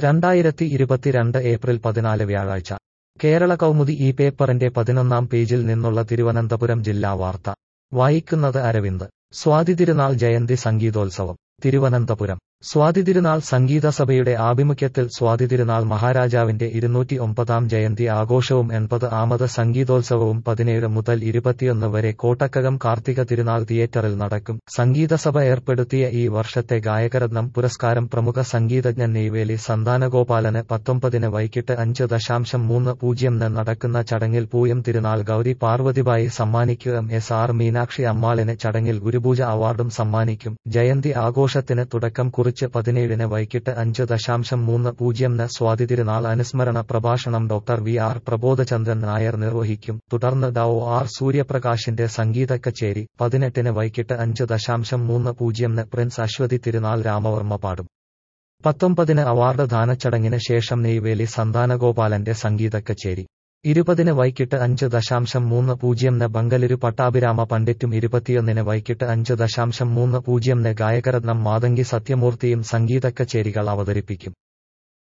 രണ്ടായിരത്തി ഇരുപത്തിരണ്ട് ഏപ്രിൽ പതിനാല് വ്യാഴാഴ്ച കേരള കൗമുദി ഈ പേപ്പറിന്റെ പതിനൊന്നാം പേജിൽ നിന്നുള്ള തിരുവനന്തപുരം ജില്ലാ വാർത്ത വായിക്കുന്നത് അരവിന്ദ് സ്വാതി തിരുനാൾ ജയന്തി സംഗീതോത്സവം തിരുവനന്തപുരം സ്വാതി തിരുനാൾ സംഗീത സഭയുടെ ആഭിമുഖ്യത്തിൽ സ്വാതി തിരുനാൾ മഹാരാജാവിന്റെ ഇരുന്നൂറ്റി ഒമ്പതാം ജയന്തി ആഘോഷവും എൺപത് ആമത് സംഗീതോത്സവവും പതിനേഴ് മുതൽ ഇരുപത്തിയൊന്ന് വരെ കോട്ടക്കകം കാർത്തിക തിരുനാൾ തിയേറ്ററിൽ നടക്കും സംഗീതസഭ ഏർപ്പെടുത്തിയ ഈ വർഷത്തെ ഗായകരത്നം പുരസ്കാരം പ്രമുഖ സംഗീതജ്ഞൻ നെയ്വേലി സന്താനഗോപാലന് പത്തൊമ്പതിന് വൈകിട്ട് അഞ്ച് ദശാംശം മൂന്ന് പൂജ്യംന് നടക്കുന്ന ചടങ്ങിൽ പൂയം തിരുനാൾ ഗൗരി പാർവതിബായി സമ്മാനിക്കും എസ് ആർ മീനാക്ഷി അമ്മാളിന് ചടങ്ങിൽ ഗുരുപൂജ അവാർഡും സമ്മാനിക്കും ജയന്തി ആഘോഷത്തിന് തുടക്കം കുറിച്ച് പതിനേഴിന് വൈകിട്ട് അഞ്ച് ദശാംശം മൂന്ന് പൂജ്യംന് സ്വാതി തിരുനാൾ അനുസ്മരണ പ്രഭാഷണം doctor V R Prabodhachandran Nair നിർവഹിക്കും തുടർന്ന് ഡ ഒ ആർ സൂര്യപ്രകാശിന്റെ സംഗീത കച്ചേരി പതിനെട്ടിന് വൈകിട്ട് അഞ്ച് ദശാംശം മൂന്ന് പൂജ്യംന് പ്രിൻസ് അശ്വതി തിരുനാൾ രാമവർമ്മ പാടും പത്തൊമ്പതിന് അവാർഡ് ദാനച്ചടങ്ങിന് ശേഷം നെയ്വേലി സന്താനഗോപാലന്റെ സംഗീത കച്ചേരി ഇരുപതിന് വൈകിട്ട് അഞ്ച് ദശാംശം മൂന്ന് പൂജ്യംന് ബംഗലൂരു പട്ടാഭിരാമ പണ്ഡിറ്റും ഇരുപത്തിയൊന്നിന് വൈകിട്ട് അഞ്ച് ദശാംശം മൂന്ന് പൂജ്യംന് ഗായകരത്നം മാതങ്കി സത്യമൂർത്തിയും സംഗീത കച്ചേരികൾ അവതരിപ്പിക്കും